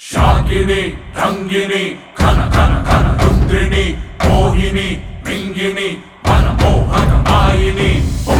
ಶಾಕಿನಿ ರಂಗಿನಿ ಘನ ಘನ ಘನ ರುದ್ರಿಣಿ ಮೋಹಿನಿ ಮಿಂಗಿನಿ ಮನ ಮೋಹಕ ಮಾಯಿನಿ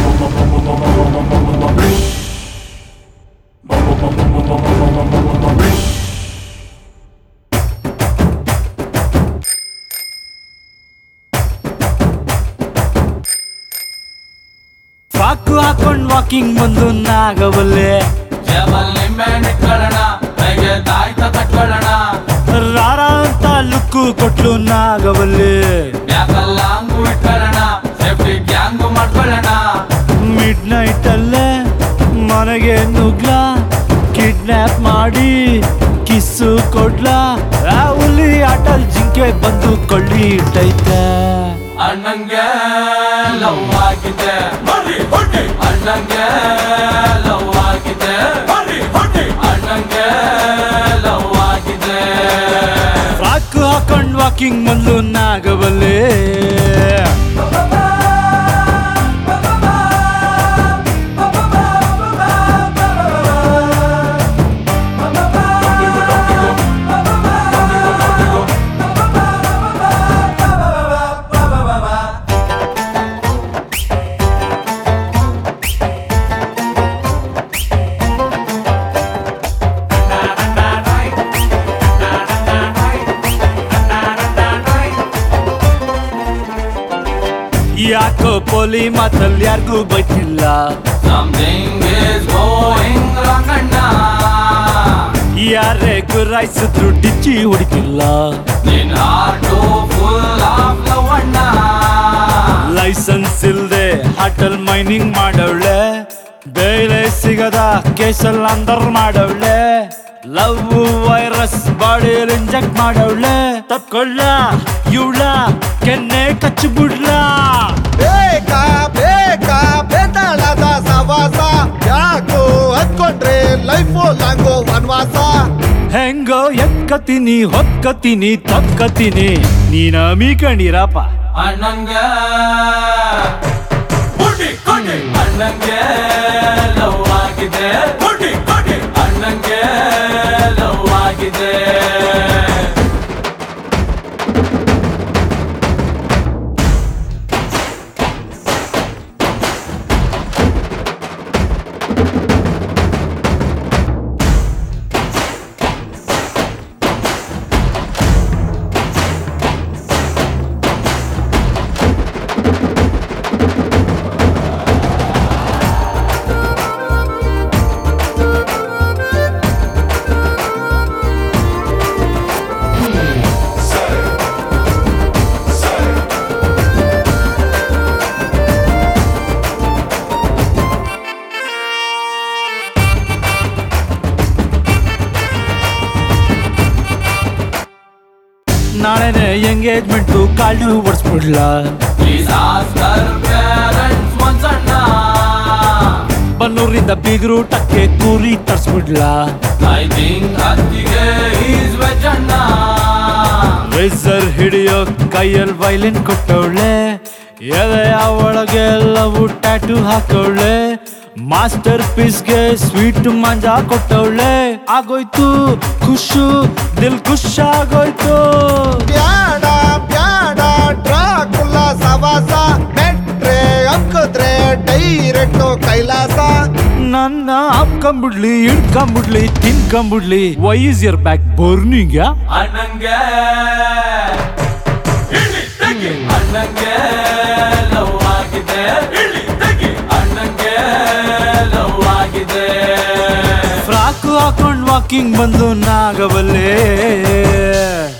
ಫ್ರಾಕು ಹಾಕೊಂಡ್ ವಾಕಿಂಗ್ ಬಂದು ನಾಗವಲ್ಲೆ ಜಬಲ್ ನಿಂಬೆಹಣ್ಣು ಇಟ್ಕೊಳ್ಳೋಣ ಕೈಗೆ ತಾಯ್ತ ಕಟ್ಕೊಳ್ಳೋಣ ರಾರ ಅಂತ ಲುಕ್ಕು ಕೊಟ್ಲು ನಾಗವಲ್ಲೆ ಬ್ಯಾಕಲ್ಲ ಹಂಗು ಇಟ್ಕೊಳ್ಳೋಣ ಸೇಫ್ಟಿ ಗ್ಯಾಂಗು ಮಾಡ್ಕೊಳ್ಳೋಣ ಮಿಡ್ ನೈಟ್ ಅಲ್ಲೇ ಮನೆಗೆ ನುಗ್ಲ ಕಿಡ್ನಾಪ್ ಮಾಡಿ ಕಿಸ್ಸು ಕೊಡ್ಲ ಆ ಹುಲಿ ಆಟಲ್ ಜಿಂಕೆ ಬಂದು ಕೊಳ್ಳಿ ಇಟ್ಟೈತೆ ಅಣ್ಣಂಗೆ ಲವ್ ಆಗಿದೆ ಮರಿ ಹೊಟ್ಟೆ ಅಣ್ಣಂಗೆ ಲವ್ ಆಗಿದೆ ಮರಿ ಹೊಟ್ಟೆ ಅಣ್ಣಂಗೆ ಲವ್ ಆಗಿದೆ ಫ್ರಾಕ್ ಹಾಕೊಂಡ್ ವಾಕಿಂಗ್ ಬಂದು ನಾಗವಲ್ಲೆ ಯಾಕೋ ಪೋಲಿ ಮಾತಲ್ಲಿ ಯಾರಿಗೂ ಬೈತಿಲ್ಲ ಸಮಥಿಂಗ್ ಇಸ್ ಗೋಯಿಂಗ್ ರಾಂಗ್ ಅಣ್ಣ ಯಾರೇ ಗುರಾಯಿಸಿದ್ರು ಡಿಚ್ಚಿ ಹೊಡಿತಿಲ್ಲ ನಿನ್ ಹಾರ್ಟು ಫುಲ್ ಆಫ್ ಲವ್ ಅಣ್ಣ ಲೈಸೆನ್ಸ್ ಇಲ್ದೆ ಹಾಟಲ್ ಮೈನಿಂಗ್ ಮಾಡವಳೆ ಬೇಳೆ ಸಿಗದ ಕೇಸಲ್ ಅಂದರ್ ಮಾಡವಳೆ ಲವ್ ವೈರಸ್ ಬಾಡಿಯಲ್ಲಿ ಇಂಜೆಕ್ಟ್ ಮಾಡವಳೆ ತಪ್ಕೊಳ್ಳ ಇವಳ ಕೆನ್ನೆ ಕಚ್ಚಿ ಬಿಡ್ಲ ಬೇಕಾ ಬೇಕಾ ಬೇತಾಳದ ಸವಾಸ ಯಾಕೋ ಹತ್ಕೊಂಡ್ರೆ ಲೈಫು ಲಾಂಗೋ ವನವಾಸ ಹೆಂಗೋ ಎಕ್ಕತೀನಿ ಹೊಕ್ಕತೀನಿ ತಕ್ಕತೀನಿ ನೀನ ಮೀಕಂಡಿರಪ್ಪ ಅಣ್ಣಂಗೆ ಬುಡ್ಡಿ ಕೊಟ್ಟೆ ಅಣ್ಣಂಗೆ ಲವ್ ಆಗಿದೆ ಬುಡ್ಡಿ ಕೊಟ್ಟೆ ಅಣ್ಣಂಗೆ ಲವ್ ಆಗಿದೆ ನಾಳೆನೆ ಎಂಗೇಜ್ಮೆಂಟು ಕಾಳು ಓಡಿಸ್ಬಿಡ್ಲ ಪ್ಲೀಸ್ ಆಸ್ಕರ್ ಪೇರೆಂಟ್ಸ್ ಒನ್ಸ್ ಅಣ್ಣ ಬನ್ನೂರಿಂದ ಬೀಗರು ಟಕ್ಕೆ ಕೂರಿ ತರ್ಸ್ಬಿಡ್ಲ ಐ ಥಿಂಕ್ ಅತ್ತಿಗೆ ಈಸ್ ವೆಜ್ ಅಣ್ಣ ರೇಸರ್ ಹಿಡಿಯೋ ಕೈಯಲ್ಲಿ ವೈಲಿನ್ ಕೊಟ್ಟವಳೆ ಎದೆಯ ಒಳಗೆ ಎಲ್ಲವೂ ಟ್ಯಾಟು ಹಾಕವಳೆ ಮಾಸ್ಟರ್ ಪೀಸ್ಗೆ ಸ್ವೀಟ್ ಮಂಜಾ ಕೊಟ್ಟವಳೆ ಆಗೋಯ್ತು ಖುಷು ದಿಲ್ ಖುಷ್ ಆಗೋಯ್ತು ಬ್ಯಾಡ ಬ್ಯಾಡ ಡ್ರಾಕುಲ ಸವಾಸ ಮೆಟ್ರೆ ಅಂಕದ್ರೆ ಡೈರೆಕ್ಟ್ ಕೈಲಾಸ ನನ್ನ ಹಾಕೊಂಬಿಡ್ಲಿ ಹಿಡ್ಕೊಂಬಿಡ್ಲಿ ತಿನ್ಕೊಂಬಿಡ್ಲಿ why is your back burning ಅಣ್ಣಂಗೆ ಇಲ್ಲಿ ತೆಗಿ ಅಣ್ಣಂಗೆ ಲವ್ ಆಗಿದೆ ಇಲ್ಲಿ ತೆಗಿ ಅಣ್ಣಂಗೆ ಲವ್ ಆಗಿದೆ ಫ್ರಾಕು ಹಾಕೊಂಡ್ ವಾಕಿಂಗ್ ಬಂದು ನಾಗವಲ್ಲೇ